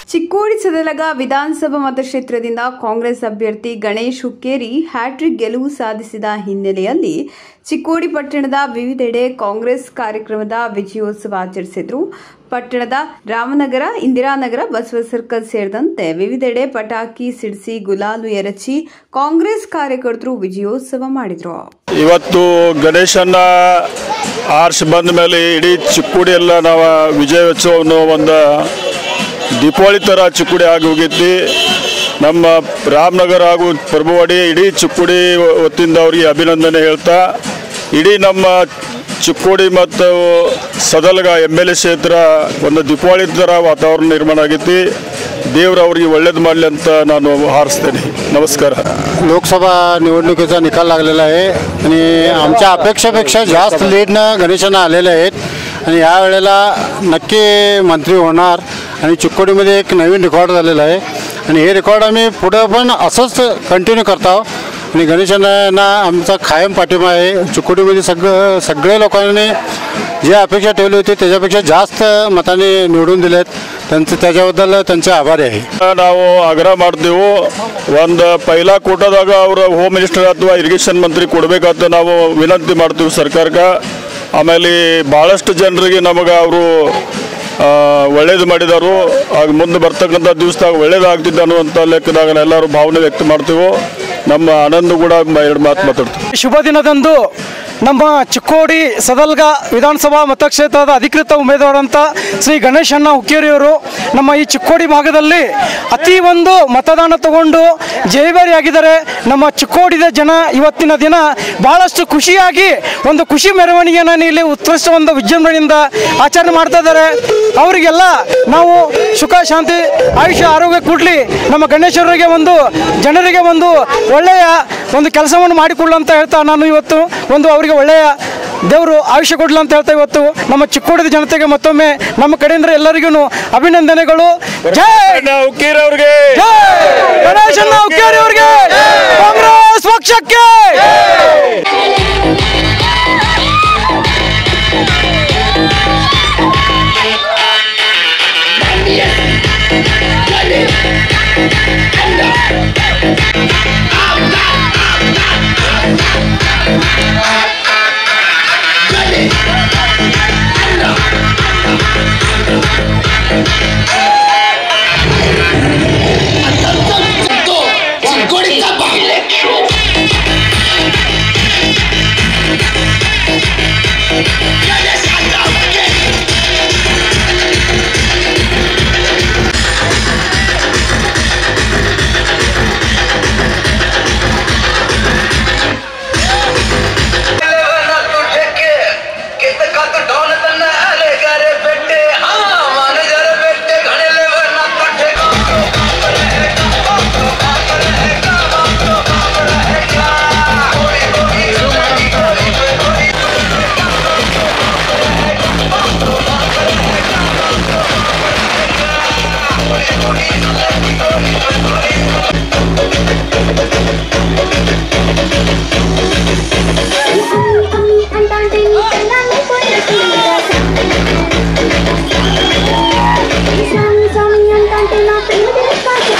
ಚಿಕ್ಕೋಡಿ ಸದಲಗ ವಿಧಾನಸಭಾ ಮತಕ್ಷೇತ್ರದಿಂದ ಕಾಂಗ್ರೆಸ್ ಅಭ್ಯರ್ಥಿ ಗಣೇಶ್ ಹುಕ್ಕೇರಿ ಹ್ಯಾಟ್ರಿಕ್ ಗೆಲುವು ಸಾಧಿಸಿದ ಹಿನ್ನೆಲೆಯಲ್ಲಿ ಚಿಕ್ಕೋಡಿ ಪಟ್ಟಣದ ವಿವಿಧೆಡೆ ಕಾಂಗ್ರೆಸ್ ಕಾರ್ಯಕ್ರಮದ ವಿಜಯೋತ್ಸವ ಆಚರಿಸಿದ್ರು ಪಟ್ಟಣದ ರಾಮನಗರ ಇಂದಿರಾನಗರ ಬಸವ ಸರ್ಕಲ್ ಸೇರಿದಂತೆ ವಿವಿಧೆಡೆ ಪಟಾಕಿ ಸಿಡಿಸಿ ಗುಲಾಲು ಎರಚಿ ಕಾಂಗ್ರೆಸ್ ಕಾರ್ಯಕರ್ತರು ವಿಜಯೋತ್ಸವ ಮಾಡಿದ್ರು ಇವತ್ತು ಗಣೇಶನ್ನ ಆರ್ಸಿ ಬಂದ ಮೇಲೆ ಇಡೀ ಚಿಕ್ಕುಡಿ ಎಲ್ಲ ನಾವು ವಿಜಯೋತ್ಸವವನ್ನು ಒಂದು ದೀಪಾವಳಿ ಥರ ಚಿಕ್ಕುಡಿ ಆಗಿ ಹೋಗೈತಿ ನಮ್ಮ ರಾಮನಗರ ಹಾಗೂ ಪ್ರಭುವಾಡಿ ಇಡೀ ಚಿಕ್ಕುಡಿ ವತಿಯಿಂದ ಅವರಿಗೆ ಅಭಿನಂದನೆ ಹೇಳ್ತಾ ಇಡೀ ನಮ್ಮ ಚಿಕ್ಕೋಡಿ ಮತ್ತು ಸದಲ್ಗ ಎಮ್ ಎಲ್ ಎ ಕ್ಷೇತ್ರ ಒಂದು ದೀಪಾವಳಿ ಥರ ವಾತಾವರಣ ನಿರ್ಮಾಣ ಆಗೈತಿ ದೇವ್ರು ಅವ್ರಿಗೆ ಒಳ್ಳೇದು ಮಾಡಲಿ ಅಂತ ನಾನು हारಸ್ತೇನೆ नमस्कार लोकसभा निवडणुकीचा निकाल लागलेला आहे आणि आमच्या अपेक्षेपेक्षा जास्त लीडनं गणेशांना आलेले आहेत आणि यावेळेला नक्की मंत्री होणार आणि चिक्कोडीमध्ये एक नवीन रेकॉर्ड झालेला आहे आणि हे रेकॉर्ड आम्ही पुढं पण असंच कंटिन्यू करत आहोत आणि गणेशांना आमचा कायम पाठिंबा आहे चिक्कोडीमध्ये सगळं सगळ्या लोकांनी जे अपेक्षा ठेवली होती त्याच्यापेक्षा जास्त मताने निवडून दिलेत त्यांचं त्याच्याबद्दल त्यांचे आभारी आहे ನಾವು ಆಗ್ರಹ ಮಾಡ್ತೇವೆ ಒಂದು ಪೈಲಾ ಕೋಟದಾಗ ಅವರು ಹೋಮ್ ಮಿನಿಸ್ಟರ್ ಅಥವಾ ಇರಿಗೇಷನ್ ಮಂತ್ರಿ ಕೊಡಬೇಕಂತ ನಾವು ವಿನಂತಿ ಮಾಡ್ತೀವಿ ಸರ್ಕಾರಕ್ಕೆ ಆಮೇಲೆ ಭಾಳಷ್ಟು ಜನರಿಗೆ ನಮಗೆ ಅವರು ಒಳ್ಳೇದು ಮಾಡಿದರು ಆಗ ಮುಂದೆ ಬರ್ತಕ್ಕಂಥ ದಿವಸದಾಗ ಒಳ್ಳೇದಾಗ್ತಿದ್ದ ಅನ್ನುವಂಥ ಲೆಕ್ಕದಾಗ ಎಲ್ಲರೂ ಭಾವನೆ ವ್ಯಕ್ತ ಮಾಡ್ತೀವಿ ನಮ್ಮ ಆನಂದ್ ಕೂಡ ಎರಡು ಮಾತು ಮಾತಾಡ್ತೀವಿ ಶುಭ ದಿನದಂದು ನಮ್ಮ ಚಿಕ್ಕೋಡಿ ಸದಲ್ಗ ವಿಧಾನಸಭಾ ಮತಕ್ಷೇತ್ರದ ಅಧಿಕೃತ ಉಮೇದುವಾರಂತ ಶ್ರೀ ಗಣೇಶಣ್ಣ ಹುಕ್ಕೇರಿಯವರು ನಮ್ಮ ಈ ಚಿಕ್ಕೋಡಿ ಭಾಗದಲ್ಲಿ ಅತಿ ಒಂದು ಮತದಾನ ತಗೊಂಡು ಜಯಬೇರಿಯಾಗಿದ್ದಾರೆ ನಮ್ಮ ಚಿಕ್ಕೋಡಿದ ಜನ ಇವತ್ತಿನ ದಿನ ಬಹಳಷ್ಟು ಖುಷಿಯಾಗಿ ಒಂದು ಖುಷಿ ಮೆರವಣಿಗೆಯನ್ನು ಇಲ್ಲಿ ಉತ್ಕೃಷ್ಟ ಒಂದು ವಿಜೃಂಭಣೆಯಿಂದ ಆಚರಣೆ ಮಾಡ್ತಾ ಇದ್ದಾರೆ ಅವರಿಗೆಲ್ಲ ನಾವು ಸುಖ ಶಾಂತಿ ಆಯುಷ್ಯ ಆರೋಗ್ಯ ಕೊಡಲಿ ನಮ್ಮ ಗಣೇಶವರಿಗೆ ಒಂದು ಜನರಿಗೆ ಒಂದು ಒಳ್ಳೆಯ ಒಂದು ಕೆಲಸವನ್ನು ಮಾಡಿಕೊಳ್ಳು ಅಂತ ಹೇಳ್ತಾ ನಾನು ಇವತ್ತು ಒಂದು ಅವರಿಗೆ ಒಳ್ಳೆಯ ದೇವರು ಆಯುಷ್ಯ ಕೊಡಲಿ ಅಂತ ಹೇಳ್ತಾ ಇವತ್ತು ನಮ್ಮ ಚಿಕ್ಕೋಡಿದ ಜನತೆಗೆ ಮತ್ತೊಮ್ಮೆ ನಮ್ಮ ಕಡೆಯಿಂದ ಎಲ್ಲರಿಗೂ ಅಭಿನಂದನೆಗಳು ಜೈ ಹುಕ್ಕೀರ್ ಅವ್ರಿಗೆ ಜೈ ಗಣೇಶಣ್ಣ ಹುಕ್ಕೇರಿ ಅವರಿಗೆ ಕಾಂಗ್ರೆಸ್ ಪಕ್ಷಕ್ಕೆ चिंकोडीचा बाहुले అంటాంటే నీ కళ్ళాన్ని పోయేసిందిరా స్వామి స్వామి అంటాంటే నా ప్రేమ తెలుసుకో